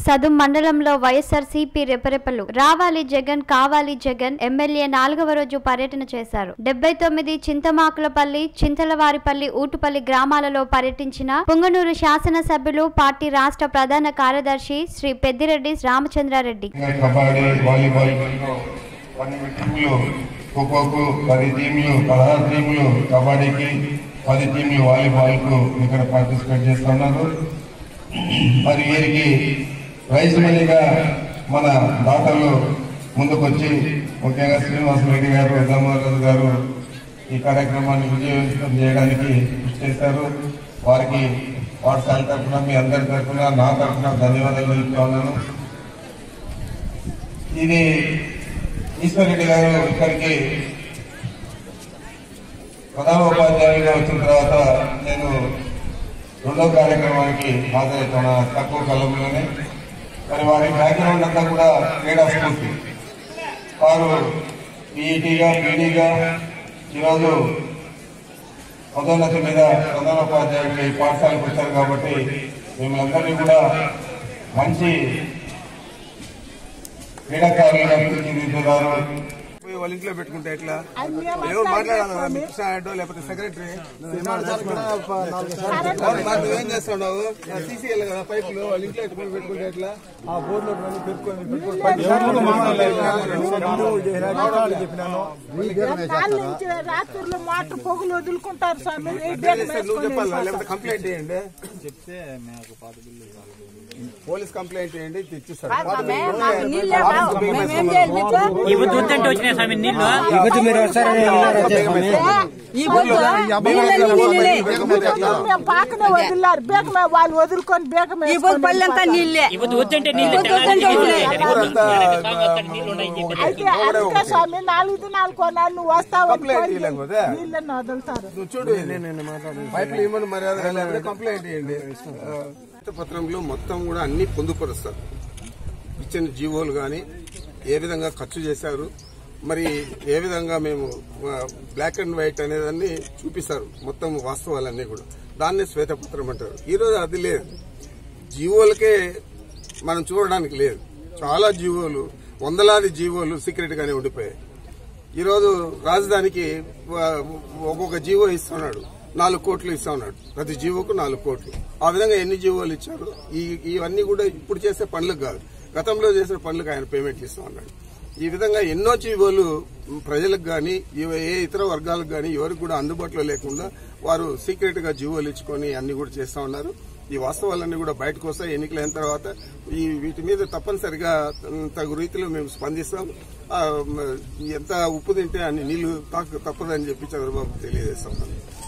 సదుం మండలంలో వైఎస్ఆర్ సిపి రెపరెపలు రావాలి జగన్ కావాలి జగన్ ఎమ్మెల్యే నాలుగవ రోజు పర్యటన చేశారు డెబ్బై తొమ్మిది చింతమాకులపల్లి చింతలవారిపల్లి ఊటుపల్లి గ్రామాలలో పర్యటించిన పుంగనూరు శాసనసభ్యులు పార్టీ రాష్ట్ర ప్రధాన కార్యదర్శి శ్రీ పెద్దిరెడ్డి రామచంద్రారెడ్డి ఇంకా కబడ్డీ వాలీబాల్ పన్నెండు టీంలు ఖోఖోకు పది టీంలు పదహారు టీంలు కబడ్డీకి పది టీంలు వాలీబాల్కు ఇక్కడ పార్టిసిపేట్ చేస్తున్నారు మరి వీరికి ప్రైజ్ మనీగా మన దాతలు ముందుకొచ్చి ముఖ్యంగా శ్రీనివాస రెడ్డి గారు దామోదర్ గారు ఈ కార్యక్రమాన్ని విజయవంతం చేయడానికి కృషి చేశారు వారికి పాఠశాల తరఫున మీ అందరి తరఫున నా తరఫున ధన్యవాదాలు తెలుపుతా ఉన్నాను ఇది ఈశ్వరెడ్డి గారు ఇక్కడికి ప్రధాన ఉపాధ్యాయులుగా వచ్చిన తర్వాత నేను రెండో కార్యక్రమానికి హాజరవుతున్న తక్కువ కాలంలోనే మరి వారి బ్యాక్గ్రౌండ్ అంతా కూడా క్రీడా స్ఫూర్తి వారు పీఈటీగా పీడీగా ఈరోజు పదోన్నతి మీద ప్రధాన ఉపాధ్యాయుడిగా ఈ పాఠశాలకు వచ్చారు కాబట్టి మిమ్మల్ని అందరినీ కూడా మంచి క్రీడాకారులుగా తీర్చిదిద్దుతారు పోయి వాళ్ళ ఇంట్లో పెట్టుకుంటే ఎట్లా ఎవరు మాట్లాడాలి కదా మీ కృష్ణ ఆడో లేకపోతే సెక్రటరీ నువ్వేం చేస్తున్నావు సీసీఎల్ కదా పైపులు వాళ్ళ ఇంట్లో ఎట్టుకొని పెట్టుకుంటే ఎట్లా ఆ బోర్డులో ఇవన్నీ పెట్టుకొని చెప్పినాను నాలుగు నుంచి రాత్రులు మోటార్ పొగులు వదులుకుంటారు స్వామి ఈ బేగం సార్ నువ్వు వేసుకొని చెప్పాలి లేకపోతే కంప్లైంట్ చేయండి పోలీస్ కంప్లైంట్ చేయండి తెచ్చిస్తారు మాకు నీళ్ళే రావు. మేమేం చేయాలి మీకు? ಇವತ್ತು ಉತ್ತಂಟು వచ్చినాయి ಸ್ವಾಮಿ ನೀನು ಇವತ್ತು మీరు వస్తారని ఈ బొద్దు నీళ్ళని నీళ్ళే. మేము పాకనే వదిలారు బేగమే వాళ్ళు వదులుకొని బేగం ఈ బొద్దు పళ్ళంతా నీళ్ళే ಇವತ್ತು ಉತ್ತಂಟೆ ನೀನು అయితే అందుకే స్వామి నాలుగు దినాలు కొన్నాడు నువ్వు వస్తావు కంప్లైంట్ ఇవ్వలేకపోతే నీళ్ళని వదులుతారు నువ్వు చూడు పైపులు ఇవ్వమని మర్యాద లేకపోతే కంప్లైంట్ చేయండి పత్రంలో మొత్తం కూడా అన్ని పొందుపరుస్తారు ఇచ్చిన జీవోలు కానీ ఏ విధంగా ఖర్చు చేశారు మరి ఏ విధంగా మేము బ్లాక్ అండ్ వైట్ అనేదాన్ని చూపిస్తారు మొత్తం వాస్తవాలన్నీ కూడా దాన్ని శ్వేతపత్రం అంటారు ఈరోజు అది లేదు జీవోలకే మనం చూడడానికి లేదు చాలా జీవోలు వందలాది జీవోలు సీక్రెట్ గానే ఉండిపోయాయి ఈరోజు రాజధానికి ఆ, ఒక్కొక్క జీవో ఇస్తున్నాడు నాలుగు కోట్లు ఇస్తా ఉన్నాడు ప్రతి జీవోకు నాలుగు కోట్లు ఆ విధంగా ఎన్ని జీవోలు ఇచ్చారు ఈ ఇవన్నీ కూడా ఇప్పుడు చేసే పనులకు కాదు గతంలో చేసిన పనులకు ఆయన పేమెంట్ ఇస్తా ఉన్నాడు ఈ విధంగా ఎన్నో జీవోలు ప్రజలకు కానీ ఏ ఇతర వర్గాలకు కానీ ఎవరికి కూడా అందుబాటులో లేకుండా వారు సీక్రెట్ గా జీవోలు ఇచ్చుకొని అన్ని కూడా చేస్తా ఉన్నారు ఈ వాస్తవాలన్నీ కూడా బయటకు వస్తాయి ఎన్నికలు అయిన తర్వాత ఈ వీటి మీద తప్పనిసరిగా తగు రీతిలో మేము స్పందిస్తాం ఆ, మ, ఎంత ఉప్పు తింటే అన్ని నీళ్లు తాకు తప్పదని చెప్పి చంద్రబాబు తెలియజేస్తాం